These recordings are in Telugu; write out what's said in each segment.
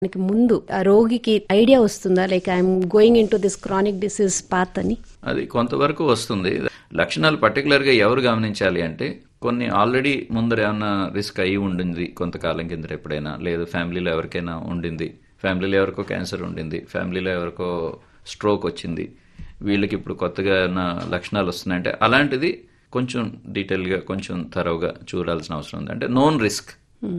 దానికి ముందు ఆ రోగికి ఐడియా వస్తుందా like I'm going into this chronic disease path అని అది కొంతవరకు వస్తుంది లక్షణాలు పర్టికులర్గా ఎవరు గమనించాలి అంటే కొన్ని ఆల్రెడీ ముందర ఏమన్నా రిస్క్ అయ్యి ఉండింది కొంతకాలం కింద ఎప్పుడైనా లేదు ఫ్యామిలీలో ఎవరికైనా ఉండింది ఫ్యామిలీలో ఎవరికో క్యాన్సర్ ఉండింది ఫ్యామిలీలో ఎవరికో స్ట్రోక్ వచ్చింది వీళ్ళకి ఇప్పుడు కొత్తగా ఏమైనా లక్షణాలు వస్తున్నాయంటే అలాంటిది కొంచెం డీటెయిల్గా కొంచెం తరవుగా చూడాల్సిన అవసరం ఉంది అంటే known risk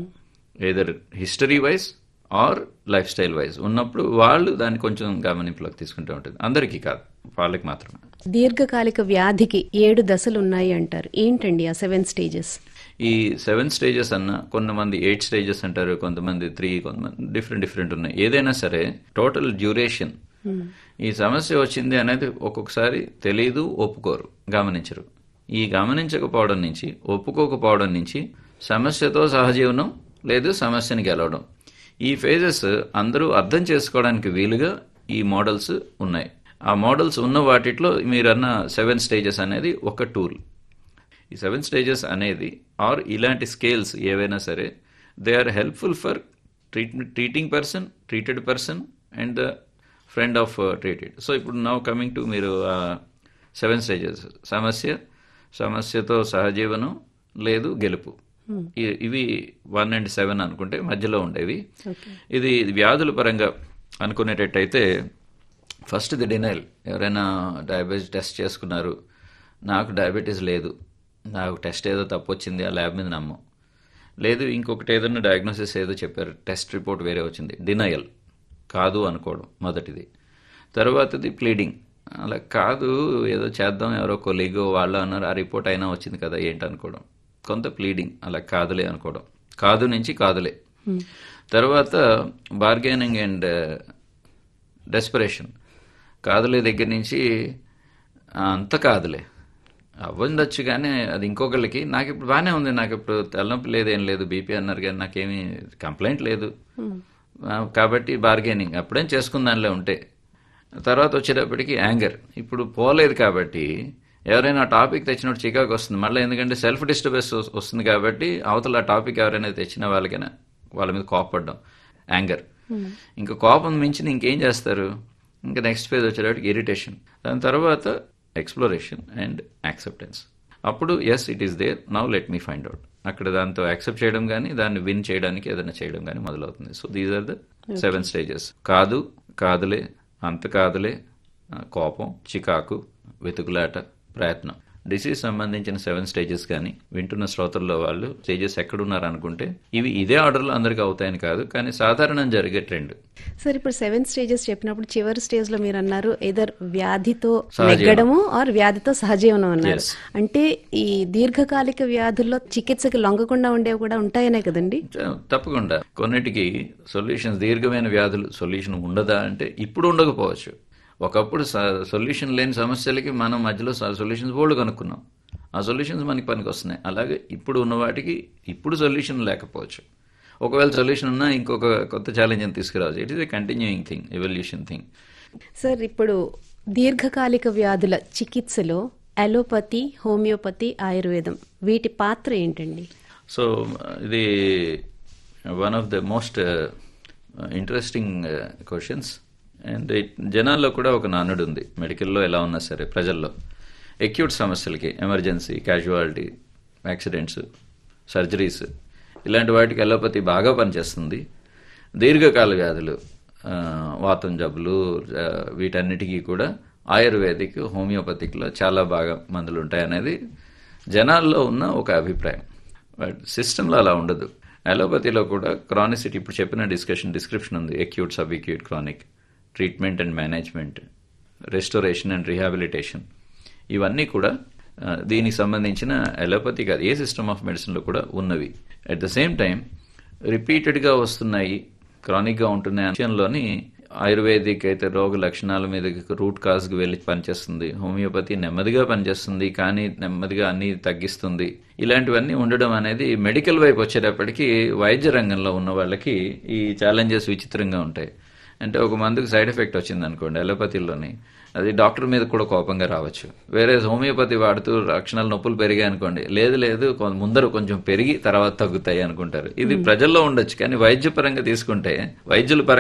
either history wise or lifestyle wise ఉన్నప్పుడు వాళ్ళు దాన్ని కొంచెం గమనింపులోకి తీసుకుంటూ ఉంటుంది అందరికీ కాదు వాళ్ళకి మాత్రమే దీర్ఘకాలిక వ్యాధికి ఏడు దశలు ఉన్నాయి అంటారు ఏంటండి ఆ సెవెన్ స్టేజెస్ ఈ సెవెన్ స్టేజెస్ అన్న కొంతమంది ఎయిట్ స్టేజెస్ అంటారు కొంతమంది త్రీ కొంతమంది డిఫరెంట్ డిఫరెంట్ ఉన్నాయి ఏదైనా సరే టోటల్ డ్యూరేషన్ ఈ సమస్య వచ్చింది అనేది ఒక్కొక్కసారి తెలియదు ఒప్పుకోరు గమనించరు ఈ గమనించకపోవడం నుంచి ఒప్పుకోకపోవడం నుంచి సమస్యతో సహజీవనం లేదు సమస్యని గెలవడం ఈ ఫేజెస్ అందరూ అర్థం చేసుకోవడానికి వీలుగా ఈ మోడల్స్ ఉన్నాయి ఆ మోడల్స్ ఉన్న వాటిలో మీరన్న సెవెన్ స్టేజెస్ అనేది ఒక టూల్ ఈ సెవెన్ స్టేజెస్ అనేది ఆర్ ఇలాంటి స్కేల్స్ ఏవైనా సరే they are helpful for treat treating person treated person and the friend of treated so ఇప్పుడు నౌ కమింగ్ టు మీరు సెవెన్ స్టేజెస్ సమస్య సమస్యతో సహజీవనం లేదు గెలుపు ఇ- ఇవి వన్ అండ్ సెవెన్ అనుకుంటే మధ్యలో ఉండేవి ఇది వ్యాధుల పరంగా అనుకునేటట్టయితే ఫస్ట్ ది డినైల్ ఎవరైనా డయాబెటీస్ టెస్ట్ చేసుకున్నారు నాకు డయాబెటీస్ లేదు నాకు టెస్ట్ ఏదో తప్పు వచ్చింది ఆ ల్యాబ్ మీద నమ్మం లేదు ఇంకొకటి ఏదైనా డయాగ్నోసిస్ ఏదో చెప్పారు టెస్ట్ రిపోర్ట్ వేరే వచ్చింది డినయల్ కాదు అనుకోవడం మొదటిది తర్వాతది ప్లీడింగ్ అలా కాదు ఏదో చేద్దాం ఎవరో కొలీగో వాళ్ళు అన్నారు ఆ రిపోర్ట్ అయినా వచ్చింది కదా ఏంటి అనుకోవడం కొంత ప్లీడింగ్ అలా కాదులే అనుకోవడం కాదు నుంచి కాదులే తర్వాత బార్గెనింగ్ అండ్ డెస్పరేషన్ కాదులే దగ్గర నుంచి "ఆ, అంత కాదులే అవ్వందొచ్చు కానీ అది ఇంకొకళ్ళకి నాకు ఇప్పుడు బాగానే ఉంది నాకు ఇప్పుడు తలనొప్పి లేదు ఏం లేదు బీపీ అన్నారు కానీ నాకేమీ కంప్లైంట్ లేదు ఆ, కాబట్టి బార్గెనింగ్ అప్పుడేం చేసుకుందానిలే ఉంటే తర్వాత వచ్చేటప్పటికి యాంగర్ ఇప్పుడు పోలేదు కాబట్టి ఎవరైనా టాపిక్ తెచ్చినప్పుడు చికాకు వస్తుంది మళ్ళీ ఎందుకంటే సెల్ఫ్ డిస్టర్బెన్స్ వస్తుంది కాబట్టి అవతల ఆ టాపిక్ ఎవరైనా తెచ్చిన వాళ్ళకైనా వాళ్ళ మీద కోపపడడం యాంగర్ ఇంకా కోపం మించి ఇంకేం చేస్తారు ఇంకా నెక్స్ట్ ఫేజ్ వచ్చేటప్పటికి ఇరిటేషన్ దాని తర్వాత ఎక్స్ప్లోరేషన్ అండ్ యాక్సెప్టెన్స్ అప్పుడు yes it is there now let me find out అక్కడ దాంతో యాక్సెప్ట్ చేయడం కానీ దాన్ని విన్ చేయడానికి ఏదైనా చేయడం కానీ మొదలవుతుంది so these are the seven stages కాదు కాదులే అంత కాదులే ఆ, కోపం చికాకు వెతుకులాట ప్రయత్నం డిసీజ్ సంబంధించిన సెవెన్ స్టేజెస్ కానీ వింటున్న శ్రోతల్లో వాళ్ళు స్టేజెస్ ఎక్కడున్నారు అనుకుంటే ఇవి ఇదే ఆర్డర్లో అందరికీ అవుతాయని కాదు కానీ సాధారణం జరిగే ట్రెండ్ సార్ ఇప్పుడు సెవెన్ స్టేజెస్ చెప్పినప్పుడు చివరి స్టేజ్ లో మీరు అన్నారు ఏదర్ వ్యాధితో సహజీవనం. నెగ్గడము ఆర్ వ్యాధితో సహజీవనం అన్నారు Yes. అంటే ఈ దీర్ఘకాలిక వ్యాధుల్లో చికిత్సకి లొంగకుండా ఉండేవి కూడా ఉంటాయనే కదండి చ- తప్పకుండా కొన్నిటికి సొల్యూషన్స్ దీర్ఘమైన వ్యాధులు సొల్యూషన్ ఉండదా అంటే ఇప్పుడు ఉండకపోవచ్చు ఒకప్పుడు సొల్యూషన్ లేని సమస్యలకి మనం మధ్యలో సొల్యూషన్స్ బోర్డు కనుక్కున్నాం ఆ సొల్యూషన్స్ మనకి పనికి వస్తున్నాయి అలాగే ఇప్పుడు ఉన్న వాటికి ఇప్పుడు సొల్యూషన్ లేకపోవచ్చు ఒకవేళ సొల్యూషన్ ఉన్నా ఇంకొక కొత్త ఛాలెంజ్ అని తీసుకురావచ్చు it is a continuing thing evolution thing sir ఇప్పుడు దీర్ఘకాలిక వ్యాధుల చికిత్సలో అలోపతి హోమియోపతి ఆయుర్వేదం వీటి పాత్ర ఏంటండి సో ఇది one of the most interesting questions and జనాల్లో కూడా ఒక నానుడు ఉంది మెడికల్లో ఎలా ఉన్నా సరే ప్రజల్లో ఎక్యూట్ సమస్యలకి ఎమర్జెన్సీ క్యాజువాలిటీ యాక్సిడెంట్స్ సర్జరీస్ ఇలాంటి వాటికి ఎలోపతి బాగా పనిచేస్తుంది దీర్ఘకాల వ్యాధులు ఆ, వాతం జబ్బులు ఆ, వీటన్నిటికీ కూడా ఆయుర్వేదిక్ హోమియోపతిక్లో చాలా బాగా మందులు ఉంటాయి అనేది జనాల్లో ఉన్న ఒక అభిప్రాయం బట్ సిస్టంలో అలా ఉండదు అలోపతిలో కూడా క్రానిసిటీ ఇప్పుడు చెప్పిన డిస్కషన్ డిస్క్రిప్షన్ ఉంది acute sub acute chronic treatment and management restoration and rehabilitation ఇవన్నీ కూడా ఆ, దీనికి సంబంధించిన అలోపతి కాదు ఏ సిస్టమ్ ఆఫ్ మెడిసిన్లో కూడా ఉన్నవి అట్ ద సేమ్ టైం రిపీటెడ్గా వస్తున్నాయి క్రానిక్గా ఉంటున్న విషయంలోని ఆయుర్వేదిక్ అయితే రోగ లక్షణాల మీద రూట్ కాజ్కి వెళ్ళి పనిచేస్తుంది హోమియోపతి నెమ్మదిగా పనిచేస్తుంది కానీ నెమ్మదిగా అన్ని తగ్గిస్తుంది ఇలాంటివన్నీ ఉండడం అనేది మెడికల్ వైపు వచ్చేటప్పటికి వైద్య రంగంలో ఉన్న వాళ్ళకి ఈ ఛాలెంజెస్ విచిత్రంగా ఉంటాయి అంటే ఒక మందుకు సైడ్ ఎఫెక్ట్ వచ్చింది అనుకోండి అలోపతిలోని అది డాక్టర్ మీద కూడా కోపంగా రావచ్చు వేరే హోమియోపతి వాడుతూ లక్షణాలు నొప్పులు పెరిగాయి అనుకోండి లేదు లేదు కొ- ముందర కొంచెం పెరిగి తర్వాత తగ్గుతాయి అనుకుంటారు ఇది ప్రజల్లో ఉండొచ్చు కానీ వైద్యపరంగా తీసుకుంటే వైద్యుల పరంగా